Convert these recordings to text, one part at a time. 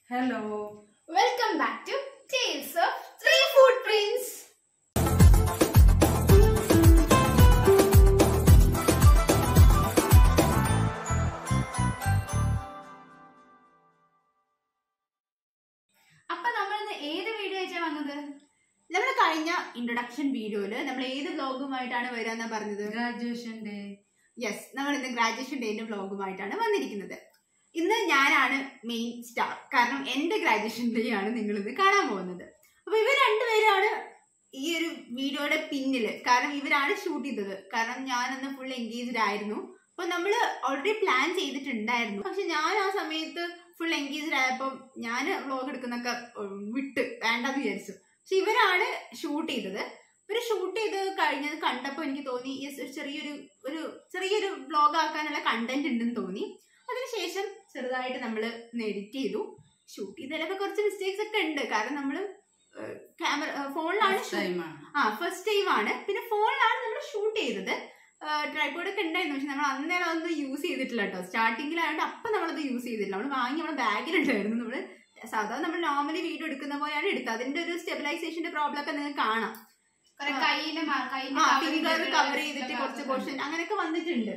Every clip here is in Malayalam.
Hello. Welcome back to Tales of Three Footprints. അപ്പൊ നമ്മൾ ഇന്ന് ഏത് വീഡിയോ വെച്ചാ വന്നത് നമ്മൾ കഴിഞ്ഞ ഇൻട്രൊഡക്ഷൻ വീഡിയോയില് നമ്മൾ ഏത് വ്ലോഗുമായിട്ടാണ് വരാന്നാ പറഞ്ഞത് Graduation day. യെസ് നമ്മൾ ഇന്ന് ഗ്രാജുവേഷൻ ഡേന്റെ വ്ലോഗുമായിട്ടാണ് വന്നിരിക്കുന്നത് ഇന്ന് ഞാനാണ് മെയിൻ സ്റ്റാർ കാരണം എന്റെ ഗ്രാജുവേഷൻ ഡേ ആണ് നിങ്ങൾ ഇന്ന് കാണാൻ പോകുന്നത് അപ്പൊ ഇവർ രണ്ടുപേരാണ് ഈ ഒരു വീഡിയോയുടെ പിന്നില് കാരണം ഇവരാണ് ഷൂട്ട് ചെയ്തത് കാരണം ഞാൻ അന്ന് ഫുൾ എൻഗേജ്ഡ് ആയിരുന്നു അപ്പൊ നമ്മൾ ഓൾറെഡി പ്ലാൻ ചെയ്തിട്ടുണ്ടായിരുന്നു പക്ഷെ ഞാൻ ആ സമയത്ത് ഫുൾ എൻഗേജ്ഡ് ആയപ്പോൾ ഞാൻ വ്ലോഗ് എടുക്കുന്നൊക്കെ ഉം, വിട്ട് വേണ്ടെന്ന് വിചാരിച്ചു പക്ഷെ ഇവരാണ് ഷൂട്ട് ചെയ്തത് ഇവര് ഷൂട്ട് ചെയ്ത് കഴിഞ്ഞത് കണ്ടപ്പോൾ എനിക്ക് തോന്നി യെസ് ഒരു ചെറിയൊരു ഒരു ചെറിയൊരു വ്ലോഗ് ആക്കാനുള്ള കണ്ടന്റ് ഉണ്ടെന്ന് തോന്നി അതിനുശേഷം ചെറുതായിട്ട് നമ്മൾ എഡിറ്റ് ചെയ്തു ഷൂട്ട് ചെയ്തതിലൊക്കെ കുറച്ച് മിസ്റ്റേക്സ് ഒക്കെ ഉണ്ട് കാരണം നമ്മൾ ക്യാമറ ഫോണിലാണ് First time ആണ്. ആ ഫസ്റ്റ് ടൈം ആണ് പിന്നെ ഫോണിലാണ് നമ്മൾ ഷൂട്ട് ചെയ്തത് ട്രൈപ്പോഡ് ഒക്കെ ഉണ്ടായിരുന്നു പക്ഷെ നമ്മൾ അന്നേരം അതൊന്നും യൂസ് ചെയ്തിട്ടില്ല കേട്ടോ സ്റ്റാർട്ടിങ്ങിലായതുകൊണ്ട് അപ്പം നമ്മളത് യൂസ് ചെയ്തില്ല നമ്മൾ വാങ്ങി നമ്മുടെ ബാഗിലുണ്ടായിരുന്നു നമ്മൾ സാധാരണ നമ്മൾ നോർമലി വീഡിയോ എടുക്കുന്ന പോലെയാണ് എടുത്തത് അതിന്റെ ഒരു സ്റ്റെബിലൈസേഷന്റെ പ്രോബ്ലം ഒക്കെ നിങ്ങൾക്ക് കാണാം കുറെ ആ. കയ്യില് മ- കയ്യില് ആ cover ഫിംഗർ ചെയ്തിട്ടുള്ള കവർ ചെയ്തിട്ട് ഭാഗമൊക്കെ കുറച്ച് ഉണ്ട്. പോർഷൻ അങ്ങനെയൊക്കെ വന്നിട്ടുണ്ട്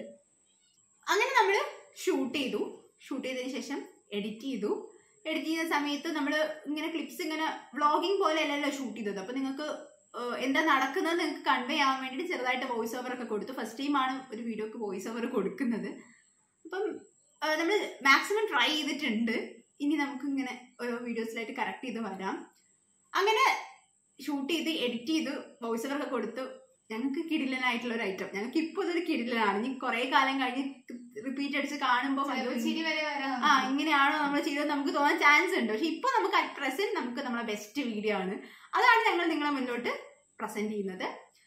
അങ്ങനെ നമ്മൾ ഷൂട്ട് ചെയ്തു ഷൂട്ട് ചെയ്തതിന് ശേഷം എഡിറ്റ് ചെയ്തു എഡിറ്റ് ചെയ്യുന്ന സമയത്ത് നമ്മൾ ഇങ്ങനെ ക്ലിപ്സ് ഇങ്ങനെ വ്ളോഗിങ് പോലെ അല്ലല്ലോ ഷൂട്ട് ചെയ്തത് അപ്പൊ നിങ്ങൾക്ക് ഏഹ്, എന്താ നടക്കുന്നത് നിങ്ങൾക്ക് കൺവേ ആവാൻ വേണ്ടിയിട്ട് ചെറുതായിട്ട് വോയിസ് ഓവർ ഒക്കെ കൊടുത്തു ഫസ്റ്റ് ടൈമാണ് ഒരു വീഡിയോക്ക് വോയിസ് ഓവർ കൊടുക്കുന്നത് അപ്പം നമ്മൾ മാക്സിമം ട്രൈ ചെയ്തിട്ടുണ്ട് ഇനി നമുക്ക് ഇങ്ങനെ ഓരോ വീഡിയോസിലായിട്ട് കറക്റ്റ് ചെയ്ത് വരാം അങ്ങനെ ഷൂട്ട് ചെയ്ത് എഡിറ്റ് ചെയ്ത് വോയിസ് ഓവർ ഒക്കെ കൊടുത്തു ഞങ്ങൾക്ക് കിടിലനായിട്ടുള്ള ഒരു ഐറ്റം ഞങ്ങൾക്ക് ഇപ്പോൾ ഇതൊരു കിടിലനാണ് ഇനി കുറെ കാലം കഴിഞ്ഞ് റിപ്പീറ്റ് അടിച്ച് കാണുമ്പോൾ ചിലപ്പോ ചിരി വരെ വരാം ആ ഇങ്ങനെയാണോ നമ്മൾ ചെയ്തത് നമുക്ക് തോന്നാൻ ചാൻസ് ഉണ്ട് പക്ഷെ ഇപ്പൊ നമുക്ക് അറ്റ് പ്രസന്റ് നമുക്ക് നമ്മളെ ബെസ്റ്റ് വീഡിയോ ആണ് അതാണ് ഞങ്ങൾ നിങ്ങളെ മുന്നോട്ട് പ്രസന്റ് ചെയ്യുന്നത്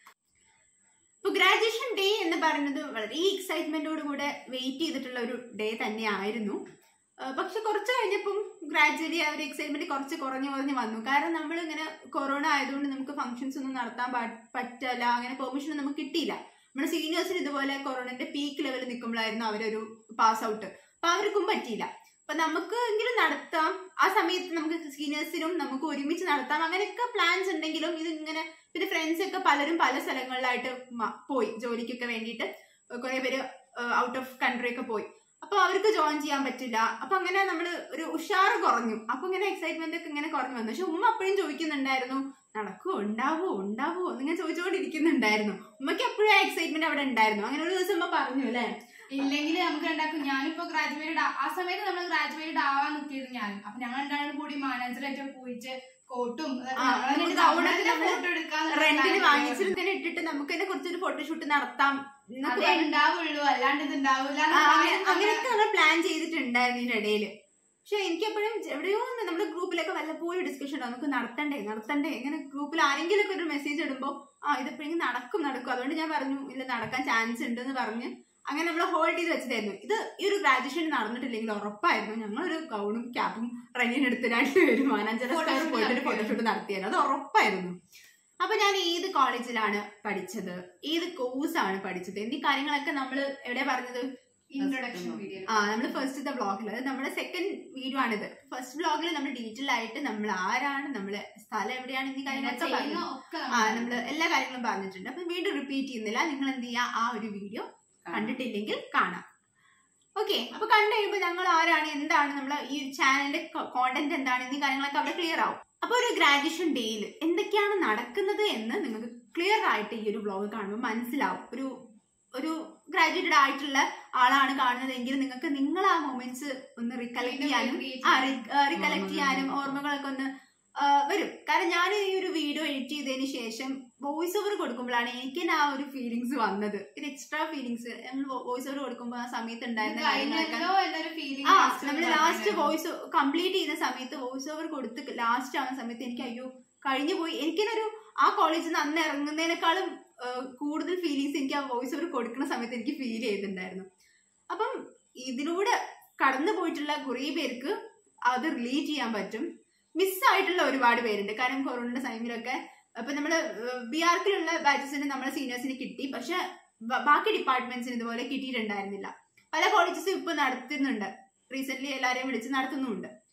ഇപ്പൊ ഗ്രാജുവേഷൻ ഡേ എന്ന് പറയുന്നത് വളരെ എക്സൈറ്റ്മെന്റോട് കൂടെ വെയിറ്റ് ചെയ്തിട്ടുള്ള ഒരു ഡേ തന്നെയായിരുന്നു ആ, പക്ഷെ കുറച്ച് കഴിഞ്ഞപ്പം ഗ്രാജുവലി ആ ഒരു എക്സൈറ്റ്മെന്റ് കുറച്ച് കുറഞ്ഞു കുറഞ്ഞ് വന്നു കാരണം നമ്മൾ ഇങ്ങനെ കൊറോണ ആയതുകൊണ്ട് നമുക്ക് ഫംഗ്ഷൻസ് ഒന്നും നടത്താൻ പാ- പറ്റില്ല അങ്ങനെ പെർമിഷൻ നമുക്ക് കിട്ടിയില്ല നമ്മുടെ സീനിയേഴ്സിന് ഇതുപോലെ കൊറോണന്റെ പീക്ക് ലെവലിൽ നിൽക്കുമ്പോഴായിരുന്നു അവരൊരു പാസ് ഔട്ട് അപ്പൊ അവർക്കും പറ്റിയില്ല അപ്പൊ നമുക്ക് എങ്കിലും നടത്താം ആ സമയത്ത് നമുക്ക് സീനിയേഴ്സിനും നമുക്ക് ഒരുമിച്ച് നടത്താം അങ്ങനെയൊക്കെ പ്ലാൻസ് ഉണ്ടെങ്കിലും ഇത് ഇങ്ങനെ പിന്നെ ഫ്രണ്ട്സ് ഒക്കെ പലരും പല സ്ഥലങ്ങളിലായിട്ട് മ- പോയി ജോലിക്കൊക്കെ വേണ്ടിയിട്ട് കുറെ പേര് ഔട്ട് ഓഫ് കൺട്രി ഒക്കെ പോയി അപ്പൊ അവർക്ക് ജോയിൻ ചെയ്യാൻ പറ്റില്ല അപ്പൊ അങ്ങനെ നമ്മൾ ഒരു ഉഷാറ് കുറഞ്ഞു അപ്പൊ ഇങ്ങനെ എക്സൈറ്റ്മെന്റ് ഒക്കെ ഇങ്ങനെ കുറഞ്ഞു വന്നു പക്ഷെ ഉമ്മ അപ്പോഴും ചോദിക്കുന്നുണ്ടായിരുന്നു നടക്കുവോ ഉണ്ടാവോ ഉണ്ടാവോ എന്നിങ്ങനെ ചോദിച്ചുകൊണ്ടിരിക്കുന്നുണ്ടായിരുന്നു ഉമ്മയ്ക്ക് എപ്പോഴും ആ എക്സൈറ്റ്മെന്റ് അവിടെ ഉണ്ടായിരുന്നു അങ്ങനെ ഒരു ദിവസം ഉമ്മ പറഞ്ഞു അല്ലേ ഇല്ലെങ്കിൽ നമുക്ക് ഉണ്ടാക്കും ഞാനിപ്പോ ഗ്രാജുവേറ്റഡ് ആ സമയത്ത് നമ്മൾ ഗ്രാജുവേറ്റഡ് ആവാൻ നിൽക്കിയിരുന്നു ഞാൻ അപ്പൊ ഞങ്ങൾ രണ്ടാളും കൂടി മാനേജറായിട്ട് പോയിട്ട് കോട്ടും ആ, എന്നിട്ട് gown ഒക്കെ നമ്മള് ഫോട്ടോ എടുക്കാൻ റെന്റിന് വാങ്ങിച്ചിട്ട് ഇങ്ങനെ ഇട്ടിട്ട് നമുക്ക് തന്നെ കുറച്ചൊരു ഫോട്ടോഷൂട്ട് നടത്താം എന്നൊക്കെ അതേ പറഞ്ഞ് ഉണ്ടാവുള്ളൂ അല്ലാണ്ട് ഇത് ഉണ്ടാവില്ല ആ, അങ്ങനെ- അങ്ങനെയൊക്കെ നമ്മൾ പ്ലാൻ ചെയ്തിട്ടുണ്ടായിരുന്നു ഇതിന്റെ ഇടയിൽ പക്ഷെ എനിക്ക് എപ്പോഴും എവിടെയോ ഒന്ന് നമ്മുടെ ഗ്രൂപ്പിലൊക്കെ വല്ലപ്പോഴും ഡിസ്കഷൻ ഉണ്ടാവും നമുക്ക് നടത്തണ്ടേ നടത്തണ്ടേ ഇങ്ങനെ ഗ്രൂപ്പിൽ ആരെങ്കിലും ഒക്കെ ഒരു മെസ്സേജ് ഇടുമ്പോൾ ആ ഇതിപ്പോഴെങ്കിൽ നടക്കും നടക്കും അതുകൊണ്ട് ഞാൻ പറഞ്ഞു ഇല്ല നടക്കാൻ ചാൻസ് ഉണ്ട് എന്ന് പറഞ്ഞ് അങ്ങനെ നമ്മൾ ഹോൾഡ് ചെയ്ത് വെച്ചതായിരുന്നു ഇത് ഈ ഒരു ഗ്രാജുവേഷൻ നടന്നിട്ടില്ലെങ്കിൽ ഉറപ്പായിരുന്നു ഞങ്ങളൊരു ഗൗണും ക്യാബും റെന്റിനെടുത്ത് രണ്ടുപേരും മാനേജർ Photoshoot പോയിട്ട് ഒരു നടത്തിയത്. ഫോട്ടോഷൂട്ട് നടത്തിയായിരുന്നു അത് ഉറപ്പായിരുന്നു അപ്പൊ ഞാൻ ഏത് കോളേജിലാണ് പഠിച്ചത് ഏത് കോഴ്സാണ് പഠിച്ചത് എന്നീ കാര്യങ്ങളൊക്കെ നമ്മൾ എവിടെ പറഞ്ഞത് ഇൻട്രൊഡക്ഷൻ വീഡിയോ ആ നമ്മൾ ഫസ്റ്റത്തെ വ്ളോഗിൽ അത് നമ്മുടെ സെക്കൻഡ് വീഡിയോ ആണിത് ഫസ്റ്റ് വ്ളോഗിൽ നമ്മൾ ഡീറ്റെയിൽ ആയിട്ട് നമ്മൾ ആരാണ് നമ്മളെ സ്ഥലം എവിടെയാണ് എന്നീ കാര്യങ്ങളൊക്കെ പറഞ്ഞു ഒക്കെ ആ നമ്മൾ എല്ലാ കാര്യങ്ങളും പറഞ്ഞിട്ടുണ്ട് അപ്പൊ വീണ്ടും റിപ്പീറ്റ് ചെയ്യുന്നില്ല നിങ്ങൾ എന്ത് ചെയ്യുക ആ ഒരു വീഡിയോ കണ്ടിട്ടില്ലെങ്കിൽ കാണാം ഓക്കെ അപ്പൊ കണ്ടു കഴിയുമ്പോൾ ഞങ്ങൾ ആരാണ് എന്താണ് നമ്മളെ ഈ ചാനലിന്റെ കോണ്ടന്റ് എന്താണ് എന്നീ കാര്യങ്ങളൊക്കെ അവിടെ ക്ലിയർ ആവും അപ്പൊ ഒരു ഗ്രാജുവേഷൻ ഡേയിൽ എന്തൊക്കെയാണ് നടക്കുന്നത് എന്ന് നിങ്ങൾക്ക് ക്ലിയർ ആയിട്ട് ഈ ഒരു വ്ളോഗ് കാണുമ്പോൾ മനസ്സിലാവും ഒരു ഒരു ഗ്രാജുവേറ്റഡ് ആയിട്ടുള്ള ആളാണ് കാണുന്നതെങ്കിൽ നിങ്ങൾക്ക് നിങ്ങൾ ആ മൊമെന്റ്സ് ഒന്ന് റിക്കലക്ട് ചെയ്യാനും ആ റിക്കലക്ട് ചെയ്യാനും ഓർമ്മകളൊക്കെ ഒന്ന് ആ, വരും കാരണം ഞാൻ ഈ ഒരു വീഡിയോ എഡിറ്റ് ചെയ്തതിന് ശേഷം വോയിസ് ഓവർ കൊടുക്കുമ്പോഴാണ് എനിക്ക് തന്നെ ആ ഒരു ഫീലിങ്സ് വന്നത് ഒരു എക്സ്ട്രാ ഫീലിങ്സ് നമ്മൾ വോയിസ് ഓവർ കൊടുക്കുമ്പോൾ ആ സമയത്ത് ഉണ്ടായിരുന്ന കാര്യങ്ങളൊക്കെ കഴിഞ്ഞല്ലോ എന്നൊരു ഫീലിംഗ് ആ നമ്മൾ ലാസ്റ്റ് വോയിസ് കംപ്ലീറ്റ് ചെയ്യുന്ന സമയത്ത് വോയിസ് ഓവർ കൊടുത്ത് ലാസ്റ്റ് ആവുന്ന സമയത്ത് എനിക്ക് അയ്യോ കഴിഞ്ഞു പോയി എനിക്കൊരു ആ കോളേജിൽ നിന്ന് അന്ന് ഇറങ്ങുന്നതിനേക്കാളും ആ, കൂടുതൽ ഫീലിങ്സ് എനിക്ക് ആ വോയിസ് ഓവർ കൊടുക്കുന്ന സമയത്ത് എനിക്ക് ഫീൽ ചെയ്തിട്ടുണ്ടായിരുന്നു അപ്പം ഇതിലൂടെ കടന്നു പോയിട്ടുള്ള കുറേ പേർക്ക് അത് റിലേറ്റ് ചെയ്യാൻ പറ്റും മിസ്സായിട്ടുള്ള ഒരുപാട് പേരുണ്ട് കാരണം കൊറോണയുടെ ടൈമിലൊക്കെ അപ്പൊ നമ്മള് ബി ആർക്കിലുള്ള ബാച്ചസിന് നമ്മളെ സീനിയേഴ്സിന് കിട്ടി പക്ഷെ ബ- ബാക്കി ഡിപ്പാർട്ട്മെന്റ്സിന് ഇതുപോലെ കിട്ടിയിട്ടുണ്ടായിരുന്നില്ല പല കോളേജസും ഇപ്പൊ നടത്തുന്നുണ്ട് റീസെന്റ് എല്ലാരെയും വിളിച്ച് നടത്തുന്നുണ്ട്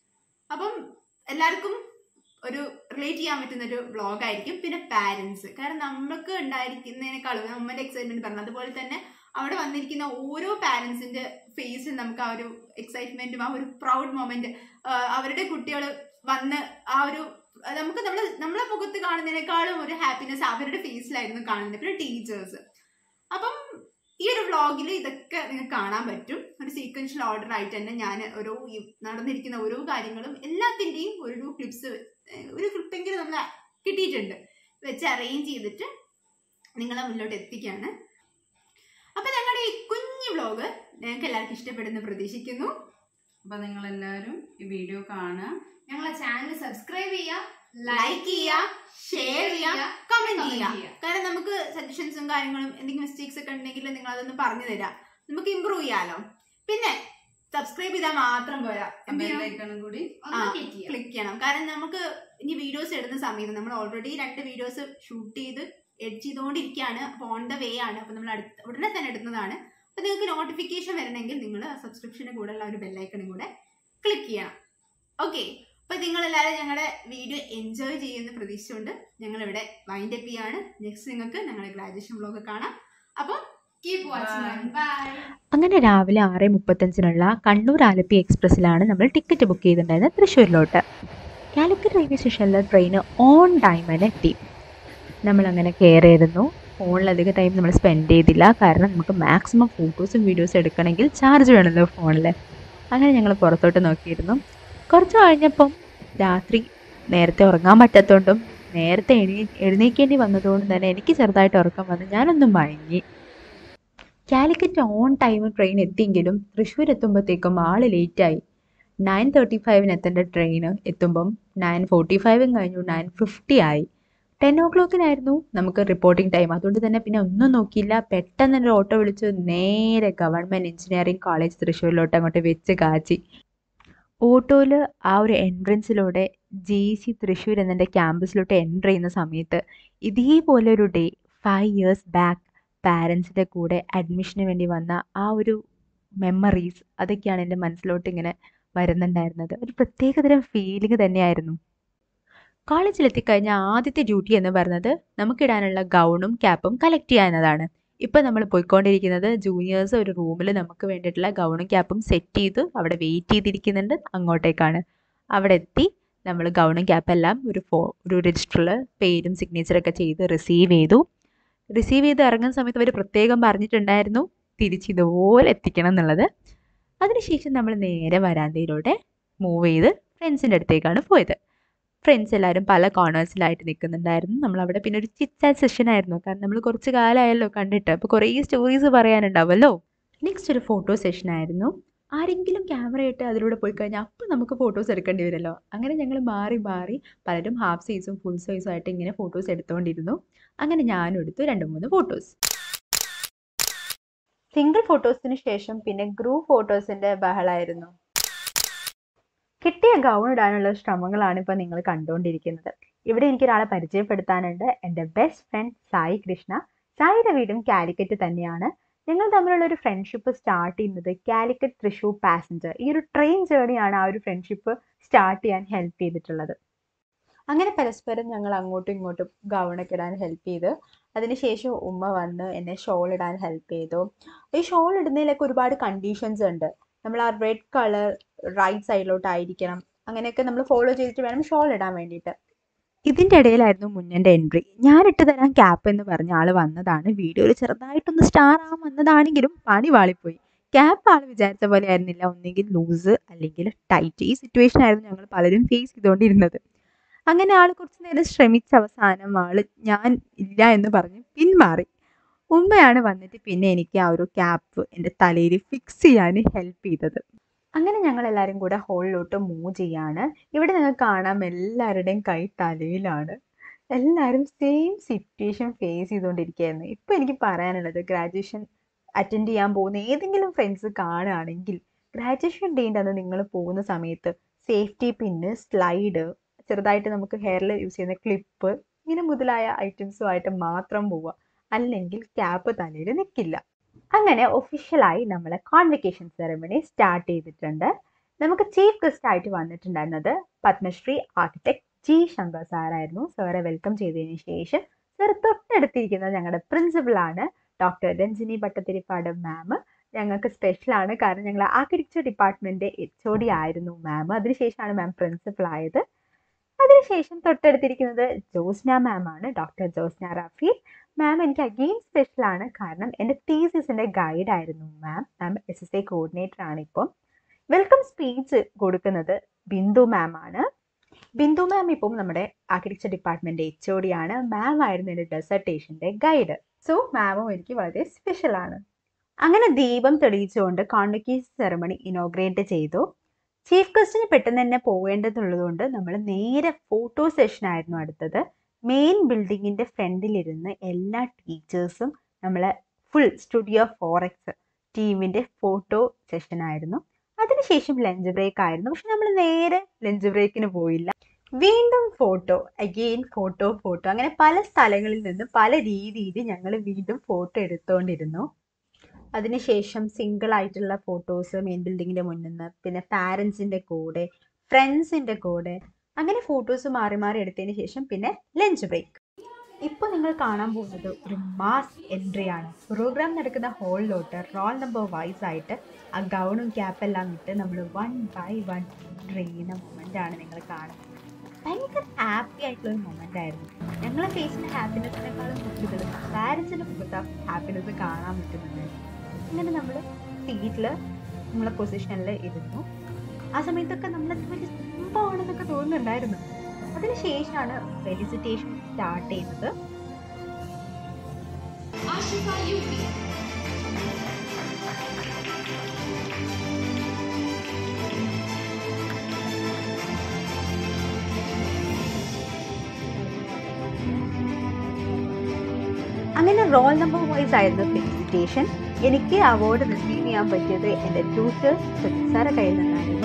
അപ്പം എല്ലാവർക്കും ഒരു റിലേറ്റ് ചെയ്യാൻ പറ്റുന്ന ഒരു വ്ളോഗ് ആയിരിക്കും പിന്നെ പാരന്റ്സ് കാരണം നമുക്ക് ഉണ്ടായിരിക്കുന്നതിനേക്കാളും നമ്മുടെ എക്സൈറ്റ്മെന്റ് പറഞ്ഞു അതുപോലെ തന്നെ അവിടെ വന്നിരിക്കുന്ന ഓരോ പാരന്റ്സിന്റെ ഫേസിൽ നമുക്ക് ആ ഒരു എക്സൈറ്റ്മെന്റും ആ ഒരു പ്രൗഡ് മൊമെന്റ് അവരുടെ കുട്ടികൾ വന്ന് ആ ഒരു നമുക്ക് നമ്മൾ നമ്മളെ മുഖത്ത് കാണുന്നതിനേക്കാളും ഒരു ഹാപ്പിനെസ് അവരുടെ ഫേസിലായിരുന്നു കാണുന്നത് പിന്നെ ടീച്ചേഴ്സ് അപ്പം ഈ ഒരു വ്ളോഗിൽ ഇതൊക്കെ നിങ്ങൾക്ക് കാണാൻ പറ്റും ഒരു സീക്വൻഷ്യൽ ഓർഡർ ആയിട്ട് തന്നെ ഞാൻ ഓരോ ഈ നടന്നിരിക്കുന്ന ഓരോ കാര്യങ്ങളും എല്ലാത്തിൻ്റെയും ഒരു ക്ലിപ്സ് ഒരു ക്ലിപ്പെങ്കിലും നമ്മൾ കിട്ടിയിട്ടുണ്ട് വെച്ച് അറേഞ്ച് ചെയ്തിട്ട് നിങ്ങളെ മുന്നോട്ട് എത്തിക്കുകയാണ് അപ്പൊ ഞങ്ങളുടെ ഈ കുഞ്ഞു വ്ളോഗ് ഞങ്ങൾക്ക് എല്ലാവർക്കും ഇഷ്ടപ്പെടുന്നു പ്രതീക്ഷിക്കുന്നു അപ്പൊ നിങ്ങൾ എല്ലാവരും ഈ വീഡിയോ കാണുക ഞങ്ങളെ ചാനൽ സബ്സ്ക്രൈബ് ചെയ്യുക ലൈക്ക് ചെയ്യുക ഷെയർ ചെയ്യുക കമന്റ് comment ചെയ്യുക ചെയ്യുക. കാരണം നമുക്ക് സജഷൻസും കാര്യങ്ങളും എന്തെങ്കിലും മിസ്റ്റേക്സ് ഒക്കെ ഉണ്ടെങ്കിൽ നിങ്ങൾ അതൊന്ന് പറഞ്ഞു തരാം നമുക്ക് ഇമ്പ്രൂവ് ചെയ്യാലോ പിന്നെ സബ്സ്ക്രൈബ് ചെയ്താൽ മാത്രം പോരാ എന്ത് ചെയ്യണം? ബെല്ലൈക്കണും കൂടി ഒന്ന് ആ, click ചെയ്യുക. ക്ലിക്ക് ചെയ്യണം കാരണം നമുക്ക് ഇനി വീഡിയോസ് ഇടുന്ന സമയത്ത് നമ്മൾ ഓൾറെഡി രണ്ട് വീഡിയോസ് ഷൂട്ട് ചെയ്ത് എഡിറ്റ് ചെയ്തുകൊണ്ടിരിക്കുകയാണ് അപ്പോൾ ഓൺ ദ വേ ആണ് അപ്പോൾ നമ്മൾ അടുത്ത ഉടനെ തന്നെ ഇടുന്നതാണ് അപ്പോൾ നിങ്ങൾക്ക് നോട്ടിഫിക്കേഷൻ വരണമെങ്കിൽ നിങ്ങൾ സബ്സ്ക്രിപ്ഷൻ്റെ കൂടെ ഉള്ള ഒരു ബെല്ലൈക്കണും കൂടെ ക്ലിക്ക് ചെയ്യണം ഓക്കെ അപ്പോൾ നിങ്ങളെല്ലാവരും ഞങ്ങളുടെ വീഡിയോ എൻജോയ് ചെയ്യുമെന്ന് പ്രതീക്ഷിച്ചുകൊണ്ട് ഞങ്ങളിവിടെ വൈൻഡ് അപ്പ് ചെയ്യാണ് നെക്സ്റ്റ് നിങ്ങൾക്ക് ഞങ്ങളുടെ ഗ്രാജുവേഷൻ വ്ളോഗ് കാണാം അപ്പോൾ Keep watching. Bye. അങ്ങനെ രാവിലെ ആറ് മുപ്പത്തഞ്ചിനുള്ള കണ്ണൂർ ആലപ്പി എക്സ്പ്രസ്സിലാണ് നമ്മൾ ടിക്കറ്റ് ബുക്ക് ചെയ്തിട്ടുണ്ടായിരുന്നത് തൃശ്ശൂരിലോട്ട് കാലിക്കറ്റ് റെയിൽവേ സ്റ്റേഷനിലെ ട്രെയിൻ ഓൺ ടൈം തന്നെ എത്തി നമ്മളങ്ങനെ കയറിയിരുന്നു ഫോണിലധികം ടൈം നമ്മൾ സ്പെൻഡ് ചെയ്തില്ല കാരണം നമുക്ക് മാക്സിമം ഫോട്ടോസും വീഡിയോസും എടുക്കണമെങ്കിൽ ചാർജ് വേണമല്ലോ ഫോണിൽ അങ്ങനെ ഞങ്ങൾ പുറത്തോട്ട് നോക്കിയിരുന്നു കുറച്ച് കഴിഞ്ഞപ്പം രാത്രി നേരത്തെ ഉറങ്ങാൻ പറ്റാത്തതുകൊണ്ടും നേരത്തെ എണീ എഴുന്നേക്കേണ്ടി വന്നതുകൊണ്ടും തന്നെ എനിക്ക് ചെറുതായിട്ട് ഉറക്കം വന്ന് ഞാനൊന്നും മയങ്ങി കാലിക്കറ്റ് ഓൺ ടൈം ട്രെയിൻ എത്തിയെങ്കിലും തൃശ്ശൂർ എത്തുമ്പോഴത്തേക്കും ആള് ലേറ്റായി നയൻ തേർട്ടി ഫൈവിന് എത്തേണ്ട ട്രെയിൻ എത്തുമ്പം നയൻ ഫോർട്ടി ഫൈവും കഴിഞ്ഞു നയൻ ഫിഫ്റ്റി ആയി ടെൻ ഓ ക്ലോക്കിനായിരുന്നു നമുക്ക് റിപ്പോർട്ടിംഗ് ടൈം അതുകൊണ്ട് തന്നെ പിന്നെ ഒന്നും നോക്കിയില്ല പെട്ടെന്ന് ഒരു ഓട്ടോ വിളിച്ച് നേരെ ഗവൺമെൻറ് എഞ്ചിനീയറിംഗ് കോളേജ് തൃശ്ശൂരിലോട്ട് അങ്ങോട്ട് വെച്ച് കാച്ചി ഓട്ടോയിൽ ആ ഒരു എൻട്രൻസിലൂടെ ജെ സി തൃശ്ശൂർ എന്നതിൻ്റെ ക്യാമ്പസിലോട്ട് എൻ്റർ ചെയ്യുന്ന സമയത്ത് ഇതേപോലെ ഒരു ഡേ ഫൈവ് ഇയേഴ്സ് ബാക്ക് പാരൻസിൻ്റെ കൂടെ അഡ്മിഷന് വേണ്ടി വന്ന ആ ഒരു മെമ്മറീസ് അതൊക്കെയാണ് എൻ്റെ മനസ്സിലോട്ട് ഇങ്ങനെ വരുന്നുണ്ടായിരുന്നത് ഒരു പ്രത്യേകതരം ഫീലിംഗ് തന്നെയായിരുന്നു കോളേജിലെത്തിക്കഴിഞ്ഞ ആദ്യത്തെ ഡ്യൂട്ടി എന്ന് പറയുന്നത് നമുക്കിടാനുള്ള ഗൗണും ക്യാപ്പും കളക്ട് ചെയ്യുക എന്നതാണ് ഇപ്പം നമ്മൾ പോയിക്കൊണ്ടിരിക്കുന്നത് ജൂനിയേഴ്സ് ഒരു റൂമിൽ നമുക്ക് വേണ്ടിയിട്ടുള്ള ഗൗണും ക്യാപ്പും സെറ്റ് ചെയ്ത് അവിടെ വെയിറ്റ് ചെയ്തിരിക്കുന്നുണ്ട് അങ്ങോട്ടേക്കാണ് അവിടെ എത്തി നമ്മൾ ഗൗണും ക്യാപ്പെല്ലാം ഒരു ഫോ ഒരു രജിസ്റ്ററിൽ പേരും സിഗ്നേച്ചറൊക്കെ ചെയ്ത് റിസീവ് ചെയ്തു റിസീവ് ചെയ്ത് ഇറങ്ങുന്ന സമയത്ത് അവർ പ്രത്യേകം പറഞ്ഞിട്ടുണ്ടായിരുന്നു തിരിച്ച് ഇതുപോലെ എത്തിക്കണം എന്നുള്ളത് അതിനുശേഷം നമ്മൾ നേരെ വരാന്തയിലൂടെ മൂവ് ചെയ്ത് ഫ്രണ്ട്സിൻ്റെ അടുത്തേക്കാണ് പോയത് ഫ്രണ്ട്സ് എല്ലാവരും പല കോർണേഴ്സിലായിട്ട് നിൽക്കുന്നുണ്ടായിരുന്നു നമ്മൾ അവിടെ പിന്നെ ഒരു ചിറ്റ് സെഷൻ ആയിരുന്നു കാരണം നമ്മൾ കുറച്ച് കാലമായല്ലോ കണ്ടിട്ട് അപ്പോൾ കുറേ സ്റ്റോറീസ് പറയാനുണ്ടാവുമല്ലോ നെക്സ്റ്റ് ഒരു ഫോട്ടോ സെഷൻ ആയിരുന്നു ആരെങ്കിലും ക്യാമറയിട്ട് അതിലൂടെ പോയി കഴിഞ്ഞാൽ അപ്പോൾ നമുക്ക് ഫോട്ടോസ് എടുക്കേണ്ടി വരുമല്ലോ അങ്ങനെ ഞങ്ങൾ മാറി മാറി പലരും ഹാഫ് സൈസും ഫുൾ സൈസും ആയിട്ട് ഇങ്ങനെ ഫോട്ടോസ് എടുത്തുകൊണ്ടിരുന്നു അങ്ങനെ ഞാനും എടുത്തു രണ്ട് മൂന്ന് ഫോട്ടോസ് സിംഗിൾ ഫോട്ടോസിന് ശേഷം പിന്നെ ഗ്രൂപ്പ് ഫോട്ടോസിന്റെ ബഹളായിരുന്നു കിട്ടിയ ഗൗൺ ഇടാനുള്ള ശ്രമങ്ങളാണ് ഇപ്പോൾ നിങ്ങൾ കണ്ടുകൊണ്ടിരിക്കുന്നത് ഇവിടെ എനിക്ക് ഒരാളെ പരിചയപ്പെടുത്താനുണ്ട് എൻ്റെ ബെസ്റ്റ് ഫ്രണ്ട് സായി കൃഷ്ണ സായിയുടെ വീടും കാലിക്കറ്റ് തന്നെയാണ് ഞങ്ങൾ തമ്മിലുള്ള ഒരു ഫ്രണ്ട്ഷിപ്പ് സ്റ്റാർട്ട് ചെയ്യുന്നത് കാലിക്കറ്റ് തൃശ്ശൂർ പാസഞ്ചർ ഈ ഒരു ട്രെയിൻ ജേണിയാണ് ആ ഒരു ഫ്രണ്ട്ഷിപ്പ് സ്റ്റാർട്ട് ചെയ്യാൻ ഹെൽപ്പ് ചെയ്തിട്ടുള്ളത് അങ്ങനെ പരസ്പരം ഞങ്ങൾ അങ്ങോട്ടും ഇങ്ങോട്ടും ഗൗണൊക്കെ ഇടാൻ ഹെൽപ്പ് ചെയ്ത് അതിനുശേഷം ഉമ്മ വന്ന് എന്നെ ഷോൾ ഇടാൻ ഹെൽപ്പ് ചെയ്തു ഈ ഷോൾ ഇടുന്നതിലൊക്കെ ഒരുപാട് കണ്ടീഷൻസ് ഉണ്ട് നമ്മൾ ആ റെഡ് കളർ റൈറ്റ് സൈഡിലോട്ടായിരിക്കണം അങ്ങനെയൊക്കെ നമ്മൾ ഫോളോ ചെയ്തിട്ട് വേണം ഷോൾ ഇടാൻ വേണ്ടിയിട്ട് ഇതിൻ്റെ ഇടയിലായിരുന്നു മുന്നൻ്റെ എൻട്രി ഞാൻ ഇട്ട് തരാൻ ക്യാപ്പ് എന്ന് പറഞ്ഞ ആൾ വന്നതാണ് വീഡിയോയിൽ ചെറുതായിട്ടൊന്ന് സ്റ്റാർ ആവാൻ വന്നതാണെങ്കിലും പണി വാളിപ്പോയി ക്യാപ്പ് ആൾ വിചാരിച്ച പോലെ ആയിരുന്നില്ല ഒന്നെങ്കിൽ ലൂസ് അല്ലെങ്കിൽ ടൈറ്റ് ഈ സിറ്റുവേഷൻ ആയിരുന്നു ഞങ്ങൾ പലരും ഫേസ് ചെയ്തുകൊണ്ടിരുന്നത് അങ്ങനെ ആൾ കുറച്ച് നേരം ശ്രമിച്ച അവസാനം ആൾ ഞാൻ ഇല്ല എന്ന് പറഞ്ഞ് പിന്മാറി ഉമ്മയാണ് വന്നിട്ട് പിന്നെ എനിക്ക് ആ ഒരു ക്യാപ്പ് എൻ്റെ തലയിൽ ഫിക്സ് ചെയ്യാൻ ഹെൽപ്പ് ചെയ്തത് അങ്ങനെ ഞങ്ങൾ എല്ലാവരും കൂടെ ഹോളിലോട്ട് മൂവ് ചെയ്യാണ് ഇവിടെ നിങ്ങൾക്ക് കാണാം എല്ലാവരുടെയും കൈ തലയിലാണ് എല്ലാവരും സെയിം സിറ്റുവേഷൻ ഫേസ് ചെയ്തുകൊണ്ടിരിക്കുകയായിരുന്നു ഇപ്പോൾ എനിക്ക് പറയാനുള്ളത് ഗ്രാജുവേഷൻ അറ്റൻഡ് ചെയ്യാൻ പോകുന്ന ഏതെങ്കിലും ഫ്രണ്ട്സ് കാണുകയാണെങ്കിൽ ഗ്രാജുവേഷൻ ഡേൻ്റെ അന്ന് നിങ്ങൾ പോകുന്ന സമയത്ത് സേഫ്റ്റി പിന്ന് സ്ലൈഡ് ചെറുതായിട്ട് നമുക്ക് ഹെയറിൽ യൂസ് ചെയ്യുന്ന ക്ലിപ്പ് ഇങ്ങനെ മുതലായ ഐറ്റംസുമായിട്ട് മാത്രം പോവുക അല്ലെങ്കിൽ ക്യാപ്പ് തലയിൽ നിൽക്കില്ല അങ്ങനെ ഒഫീഷ്യലായി നമ്മളെ കോൺവെക്കേഷൻ സെറമണി സ്റ്റാർട്ട് ചെയ്തിട്ടുണ്ട് നമുക്ക് ചീഫ് ഗസ്റ്റ് ആയിട്ട് വന്നിട്ടുണ്ടായിരുന്നത് പത്മശ്രീ ആർക്കിടെക്ട് ജി ശങ്കർ സാറായിരുന്നു സാറെ വെൽക്കം ചെയ്തതിന് ശേഷം സാർ തൊട്ടടുത്തിരിക്കുന്നത് ഞങ്ങളുടെ പ്രിൻസിപ്പളാണ് ഡോക്ടർ രഞ്ജിനി ഭട്ടത്തിരിപ്പാട് മാം ഞങ്ങൾക്ക് സ്പെഷ്യലാണ് കാരണം ഞങ്ങൾ architecture department H O D ആയിരുന്നു മാം അതിനുശേഷമാണ് മാം പ്രിൻസിപ്പൾ ആയത് അതിനുശേഷം തൊട്ടടുത്തിരിക്കുന്നത് ജോസ്ന മാം ആണ് ഡോക്ടർ ജോസ്ന റഫീൽ മാം എനിക്ക് അഗെയിൻ സ്പെഷ്യൽ ആണ് കാരണം എൻ്റെ തീസിസിൻ്റെ ഗൈഡ് ആയിരുന്നു ma'am ma'am S S I coordinator ആണ് ഇപ്പം വെൽക്കം സ്പീച്ച് കൊടുക്കുന്നത് ബിന്ദു മാം ആണ് ബിന്ദു മാം ഇപ്പം നമ്മുടെ architecture department H O D ആണ് മാം ആയിരുന്നു എൻ്റെ ഡെസർട്ടേഷൻ്റെ ഗൈഡ് സോ മാമും എനിക്ക് വളരെ സ്പെഷ്യൽ ആണ് അങ്ങനെ ദീപം തെളിയിച്ചുകൊണ്ട് കോൺവക്കേഷൻ സെറമണി ഇനോഗ്രേറ്റ് ചെയ്തു ചീഫ് ഗസ്റ്റിന് പെട്ടെന്ന് തന്നെ പോകേണ്ടതുള്ളതുകൊണ്ട് നമ്മൾ നേരെ ഫോട്ടോ സെഷൻ ആയിരുന്നു അടുത്തത് മെയിൻ ബിൽഡിങ്ങിൻ്റെ ഫ്രണ്ടിലിരുന്ന് എല്ലാ ടീച്ചേഴ്സും നമ്മൾ ഫുൾ സ്റ്റുഡിയോ ഫോറക്സ് ടീമിൻ്റെ ഫോട്ടോ സെഷൻ ആയിരുന്നു അതിനുശേഷം ലഞ്ച് ബ്രേക്ക് ആയിരുന്നു പക്ഷെ നമ്മൾ നേരെ ലഞ്ച് ബ്രേക്കിന് പോയില്ല വീണ്ടും ഫോട്ടോ അഗെയിൻ ഫോട്ടോ ഫോട്ടോ അങ്ങനെ പല സ്ഥലങ്ങളിൽ നിന്ന് പല രീതിയിൽ ഞങ്ങൾ വീണ്ടും ഫോട്ടോ എടുത്തുകൊണ്ടിരുന്നു അതിനുശേഷം സിംഗിൾ ആയിട്ടുള്ള ഫോട്ടോസ് മെയിൻ ബിൽഡിങ്ങിൻ്റെ മുന്നിൽ നിന്ന് പിന്നെ പാരൻസിൻ്റെ കൂടെ ഫ്രണ്ട്സിൻ്റെ കൂടെ അങ്ങനെ ഫോട്ടോസ് മാറി മാറി എടുത്തതിന് ശേഷം പിന്നെ ലഞ്ച് ബ്രേക്ക് ഇപ്പോൾ നിങ്ങൾ കാണാൻ പോകുന്നത് ഒരു മാസ് എൻട്രി ആണ് പ്രോഗ്രാം നടക്കുന്ന ഹോളിലോട്ട് റോൾ നമ്പർ വൈസ് ആയിട്ട് ആ ഗൗണും ക്യാപ്പെല്ലാം ഇട്ട് നമ്മൾ വൺ ബൈ വൺ എൻട്രി ചെയ്യുന്ന മൊമെൻ്റ് ആണ് നിങ്ങൾ കാണുന്നത് ഭയങ്കര ഹാപ്പി ആയിട്ടുള്ള ഒരു മൊമെൻ്റ് ആയിരുന്നു ഞങ്ങളെ ഫേസിൻ്റെ ഹാപ്പിനെസ്സിനേക്കാളും കൂടുതൽ പാരൻസിൻ്റെ മുഖത്ത് ആ ഹാപ്പിനെസ് കാണാൻ പറ്റുന്നുണ്ടായിരുന്നു അങ്ങനെ നമ്മൾ സീറ്റിൽ നമ്മളെ പൊസിഷനിൽ ഇരുന്നു ആ സമയത്തൊക്കെ നമ്മൾ വലിയ സംഭവമാണെന്നൊക്കെ തോന്നുന്നുണ്ടായിരുന്നു അതിനുശേഷമാണ് ഫെലിസിറ്റേഷൻ സ്റ്റാർട്ട് ചെയ്യുന്നത് ആഷിക യു പി അങ്ങനെ റോൾ നമ്പർ വൈസ് ആയിരുന്നു ഫെലിസിറ്റേഷൻ എനിക്ക് അവാർഡ് റിസീവ് ചെയ്യാൻ പറ്റിയത് എൻ്റെ ട്യൂട്ടർ സാറെ കയ്യിൽ നിന്നായിരുന്നു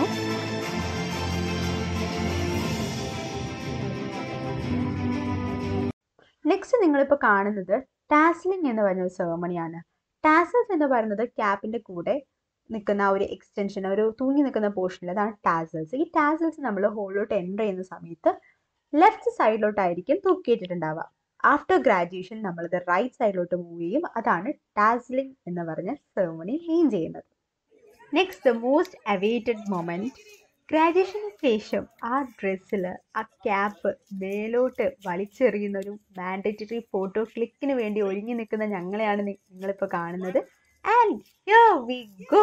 നെക്സ്റ്റ് നിങ്ങളിപ്പോൾ കാണുന്നത് ടാസ്ലിംഗ് എന്ന് പറയുന്ന ഒരു സെറമണിയാണ് ടാസൽസ് എന്ന് പറയുന്നത് ക്യാപ്പിൻ്റെ കൂടെ നിൽക്കുന്ന ആ ഒരു എക്സ്റ്റൻഷൻ ഒരു തൂങ്ങി നിൽക്കുന്ന പോർഷനിൽ അതാണ് ടാസൽസ് ഈ ടാസൽസ് നമ്മൾ ഹോളിലോട്ട് എൻ്റർ ചെയ്യുന്ന സമയത്ത് ലെഫ്റ്റ് സൈഡിലോട്ടായിരിക്കും തൂക്കിയിട്ടിട്ടുണ്ടാവുക ആഫ്റ്റർ ഗ്രാജുവേഷൻ നമ്മളത് റൈറ്റ് സൈഡിലോട്ട് മൂവ് ചെയ്യും അതാണ് ടാസ്ലിംഗ് എന്ന് പറഞ്ഞ സെറമണി മീൻ ചെയ്യുന്നത് next the most awaited moment ഗ്രാജുവേഷന് ശേഷം ആ ഡ്രസ്സിൽ ആ ക്യാപ്പ് മേലോട്ട് വലിച്ചെറിയുന്ന ഒരു മാൻഡറ്ററി ഫോട്ടോ ക്ലിക്കിന് വേണ്ടി ഒരുങ്ങി നിൽക്കുന്ന ഞങ്ങളെയാണ് നി- നിങ്ങളിപ്പോൾ കാണുന്നത് ആൻഡ് here we go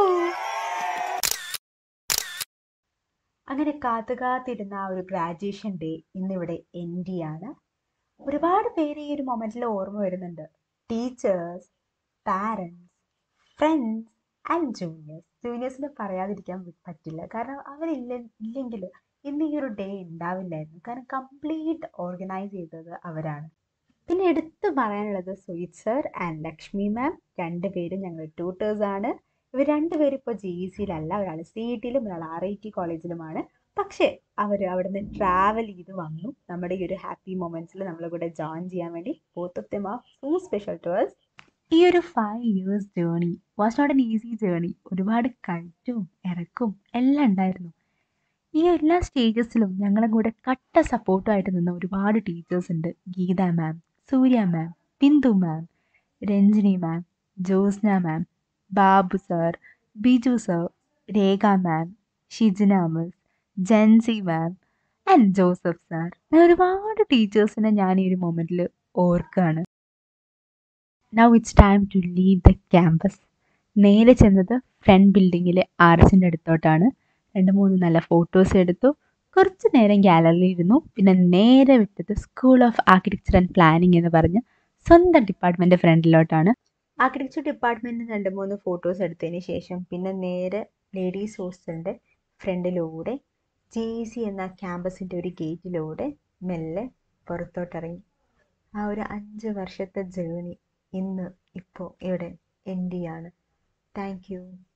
അങ്ങനെ കാത്തു കാത്തിരുന്ന ആ ഒരു ഗ്രാജുവേഷൻ ഡേ ഇന്നിവിടെ എൻഡ് ചെയ്യാണ് ഒരുപാട് പേര് ഈ ഒരു മൊമെന്റിൽ ഓർമ്മ വരുന്നുണ്ട് teachers parents friends and juniors ജൂനിയേഴ്സിനെ പറയാതിരിക്കാൻ പ- പറ്റില്ല കാരണം അവരില്ല ഇല്ലെങ്കിൽ ഇന്ന് ഈ ഒരു ഡേ ഉണ്ടാവില്ലായിരുന്നു കാരണം കംപ്ലീറ്റ് ഓർഗനൈസ് ചെയ്തത് അവരാണ് പിന്നെ എടുത്തു പറയാനുള്ളത് Sujith sir and Lakshmi ma'am രണ്ടുപേരും ഞങ്ങൾ ട്യൂട്ടേഴ്സ് ആണ് ഇവർ രണ്ടുപേരും ഇപ്പോൾ ജി ഇ സിയിലല്ല ഒരാൾ സി ഇ ടിയിലും ഒരാൾ ആർ ഐ ടി കോളേജിലുമാണ് പക്ഷേ അവർ അവിടെ നിന്ന് ട്രാവൽ ചെയ്ത് വന്നു നമ്മുടെ ഈ ഒരു ഹാപ്പി മൊമെൻറ്റ്സിൽ നമ്മളെ കൂടെ ജോയിൻ ചെയ്യാൻ വേണ്ടി both of them are so special to us ഈ ഒരു five years journey was not an easy journey ഒരുപാട് കയറ്റവും ഇറക്കും എല്ലാം ഉണ്ടായിരുന്നു ഈ എല്ലാ സ്റ്റേജസിലും ഞങ്ങളെ കൂടെ കട്ട സപ്പോർട്ടുമായിട്ട് നിന്ന ഒരുപാട് ടീച്ചേഴ്സ് ഉണ്ട് Geetha ma'am Surya ma'am Bindu ma'am Ranjini ma'am Jyotsna ma'am Babu sir Biju sir Rekha ma'am Shijina miss Jency ma'am and Joseph sir അങ്ങനെ ഒരുപാട് ടീച്ചേഴ്സിനെ ഞാൻ ഈ ഒരു മൊമെൻറ്റിൽ ഓർക്കുകയാണ് now it's time to leave the campus നേരെ ചെന്നത് ഫ്രണ്ട് ബിൽഡിങ്ങിലെ ആർച്ചിൻ്റെ അടുത്തോട്ടാണ് രണ്ട് മൂന്ന് നല്ല ഫോട്ടോസ് എടുത്തു കുറച്ച് നേരം ഗാലറിയിൽ ഇരുന്നു പിന്നെ നേരെ വിട്ടത് school of architecture and planning എന്ന് പറഞ്ഞ് സ്വന്തം ഡിപ്പാർട്ട്മെൻറ്റ് ഫ്രണ്ടിലോട്ടാണ് ആർക്കിടെക്ചർ ഡിപ്പാർട്ട്മെൻറ്റിൽ രണ്ട് മൂന്ന് ഫോട്ടോസ് എടുത്തതിന് ശേഷം പിന്നെ നേരെ ലേഡീസ് ഹോസ്റ്റലിൻ്റെ ഫ്രണ്ടിലൂടെ ജെ സി എന്ന ക്യാമ്പസിൻ്റെ ഒരു ഗേറ്റിലൂടെ മെല്ലെ പുറത്തോട്ടിറങ്ങി ആ ഒരു അഞ്ച് വർഷത്തെ ജേണി ഇന്ന് ഇപ്പോൾ ഇവിടെ എൻഡ് ചെയ്യാണ് താങ്ക് യു